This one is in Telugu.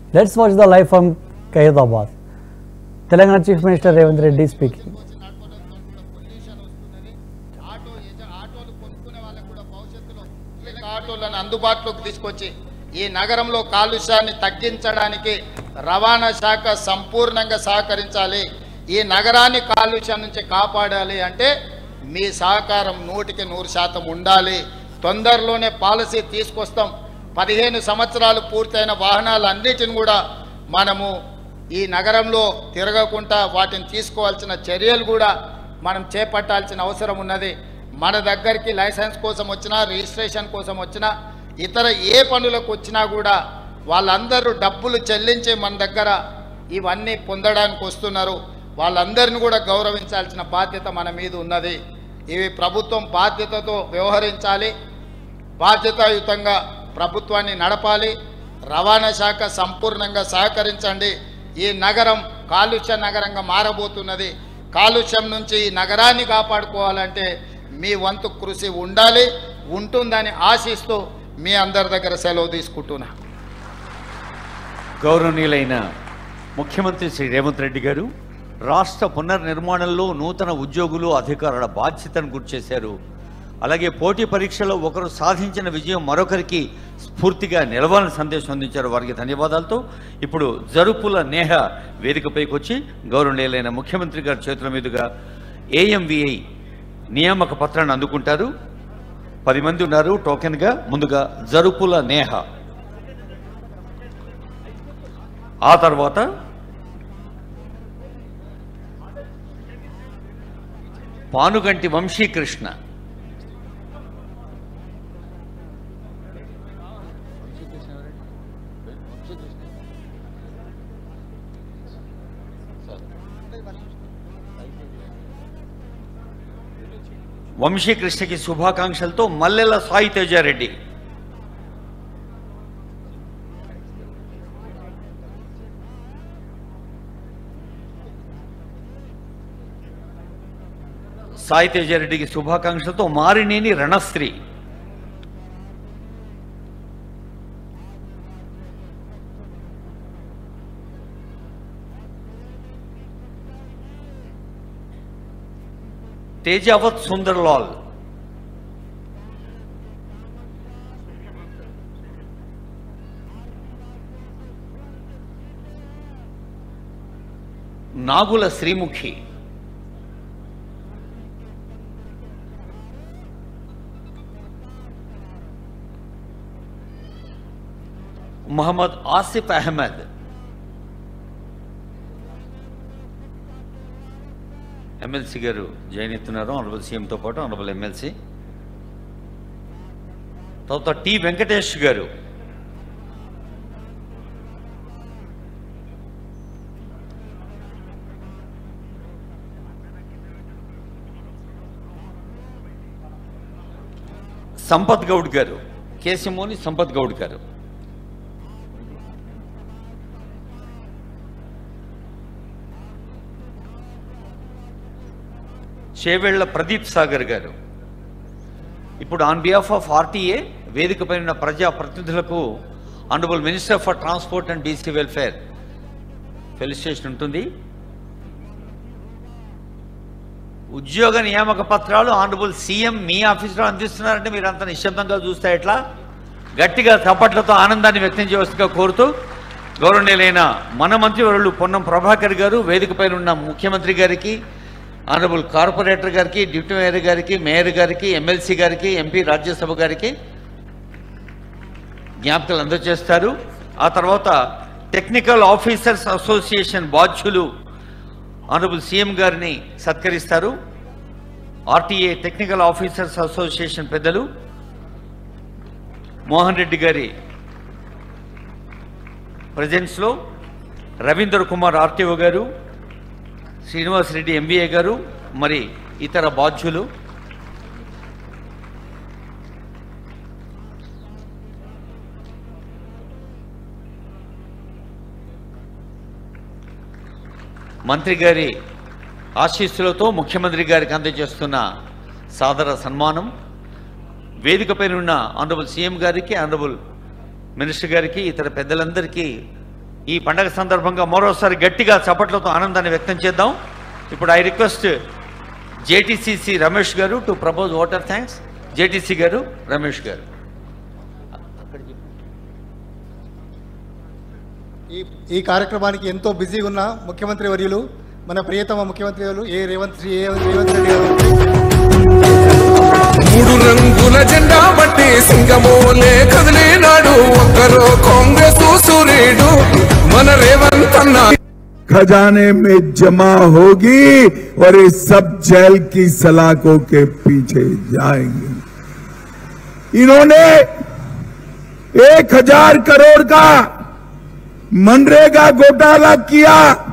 let's watch the live from Khairatabad Telangana chief minister Revanth Reddy speaking pollution వస్తున్నది ఆటో యజ- ఆటోలు కొనుక్కునే వాళ్ళకు కూడా భవిష్యత్తులో ఎలక్ట్రిక్ ఆటోలను అందుబాటులోకి తీసుకొచ్చి ఈ నగరంలో కాలుష్యాన్ని తగ్గించడానికి రవాణా శాఖ సంపూర్ణంగా సహకరించాలి ఈ నగరాన్ని కాలుష్యం నుంచి కాపాడాలి అంటే మీ సహకారం నూటికి నూరు శాతం ఉండాలి తొందరలోనే పాలసీ తీసుకొస్తాం పదిహేను సంవత్సరాలు పూర్తయిన వాహనాలన్నిటిని కూడా మనము ఈ నగరంలో తిరగకుండా వాటిని తీసుకోవాల్సిన చర్యలు కూడా మనం చేపట్టాల్సిన అవసరం ఉన్నది మన దగ్గరికి లైసెన్స్ కోసం వచ్చినా రిజిస్ట్రేషన్ కోసం వచ్చినా ఇతర ఏ పనులకు వచ్చినా కూడా వాళ్ళందరూ డబ్బులు చెల్లించి మన దగ్గర ఇవన్నీ పొందడానికి వస్తున్నారు వాళ్ళందరిని కూడా గౌరవించాల్సిన బాధ్యత మన మీద ఉన్నది ఇవి ప్రభుత్వం బాధ్యతతో వ్యవహరించాలి బాధ్యతాయుతంగా ప్రభుత్వాన్ని నడపాలి రవాణా శాఖ సంపూర్ణంగా సహకరించండి ఈ నగరం కాలుష్య నగరంగా మారబోతున్నది కాలుష్యం నుంచి ఈ నగరాన్ని కాపాడుకోవాలంటే మీ వంతు కృషి ఉండాలి ఉంటుందని ఆశిస్తూ మీ అందరి దగ్గర సెలవు తీసుకుంటున్నా గౌరవనీయులైన ముఖ్యమంత్రి శ్రీ రేవంత్ రెడ్డి గారు రాష్ట్ర పునర్నిర్మాణంలో నూతన ఉద్యోగులు అధికారుల బాధ్యతను గుర్తు చేశారు అలాగే పోటీ పరీక్షలో ఒకరు సాధించిన విజయం మరొకరికి స్ఫూర్తిగా నిలవాలని సందేశం అందించారు వారికి ధన్యవాదాలతో ఇప్పుడు జరుపుల నేహ వేదికపైకి వచ్చి గౌరవనీయులైన ముఖ్యమంత్రి గారి చేతుల మీదుగా ఏఎంవిఐ నియామక పత్రాన్ని అందుకుంటారు పది మంది ఉన్నారు టోకెన్గా ముందుగా జరుపుల నేహ ఆ తర్వాత పానుగంటి వంశీకృష్ణ వంశీకృష్ణకి శుభాకాంక్షలతో మల్లెల సాయి తేజారెడ్డి సాయి తేజారెడ్డికి శుభాకాంక్షలతో మారినేని రణశ్రీ తేజావత్ సుందర్లాల్ నాగుల శ్రీముఖి మొహమ్మద్ ఆసిఫ్ అహ్మద్ ఎమ్మెల్సీ గారు జాయిన్ అవుతున్నారు ఆనరబుల్ సీఎంతో పాటు ఆనరబుల్ ఎమ్మెల్సీ తర్వాత టి వెంకటేష్ గారు సంపత్ గౌడ్ గారు కేశమోని సంపత్ గౌడ్ గారు చేవెళ్ల ప్రదీప్ సాగర్ గారు ఇప్పుడు ఆన్ బిహాఫ్ ఆఫ్ ఆర్టీఏ వేదిక పైన ప్రజా ప్రతినిధులకు honourable minister for transport and DC welfare felicitation ఉంటుంది ఉద్యోగ నియామక పత్రాలు ఆనరబుల్ సీఎం మీ ఆఫీసులో అందిస్తున్నారంటే మీరు అంత నిశ్శబ్దంగా చూస్తే ఎట్లా గట్టిగా చప్పట్లతో ఆనందాన్ని వ్యక్తం చేయవలసిగా కోరుతూ గౌరవనీయులైన మన మంత్రివరులు పొన్నం ప్రభాకర్ గారు వేదికపైన ఉన్న ముఖ్యమంత్రి గారికి ఆనరబుల్ కార్పొరేటర్ గారికి డిప్యూటీ మేయర్ గారికి మేయర్ గారికి ఎమ్మెల్సీ గారికి ఎంపీ రాజ్యసభ గారికి జ్ఞాపకాలు అందజేస్తారు ఆ తర్వాత టెక్నికల్ ఆఫీసర్స్ అసోసియేషన్ బాధ్యులు ఆనరబుల్ సీఎం గారిని సత్కరిస్తారు ఆర్టీఏ టెక్నికల్ ఆఫీసర్స్ అసోసియేషన్ పెద్దలు మోహన్ రెడ్డి గారి ప్రజెన్స్లో రవీంద్ర కుమార్ ఆర్టీఓ గారు శ్రీనివాస్ రెడ్డి ఎంబీఏ గారు మరి ఇతర బాధ్యులు మంత్రి గారి ఆశీస్సులతో ముఖ్యమంత్రి గారికి అందజేస్తున్న సాదర సన్మానం వేదికపైన ఉన్న ఆనరబుల్ సీఎం గారికి ఆనరబుల్ మినిస్టర్ గారికి ఇతర పెద్దలందరికీ ఈ పండగ సందర్భంగా మరోసారి గట్టిగా చప్పట్లతో ఆనందాన్ని వ్యక్తం చేద్దాం ఇప్పుడు ఐ రిక్వెస్ట్ జేటీసీసీ రమేష్ గారు to propose vote of thanks JTC గారు రమేష్ గారు ఈ ఈ కార్యక్రమానికి ఎంతో బిజీగా ఉన్న ముఖ్యమంత్రి వర్యులు మన ప్రియతమ ముఖ్యమంత్రి వర్యులు ఏ రేవంత్ శ్రీ ఏ రేవంత్ రెడ్డి గారు మూడు రంగుల జెండా బట్టి సింగమోలే కదిలినాడు ఒక్కరో కాంగ్రెస్ సూర్యుడు మన రేవంత్ అన్న खजाने में जमा होगी और ये सब जेल की सलाखों के पीछे जाएंगे इन्होंने एक हजार करोड़ का मनरेगा घोटाला किया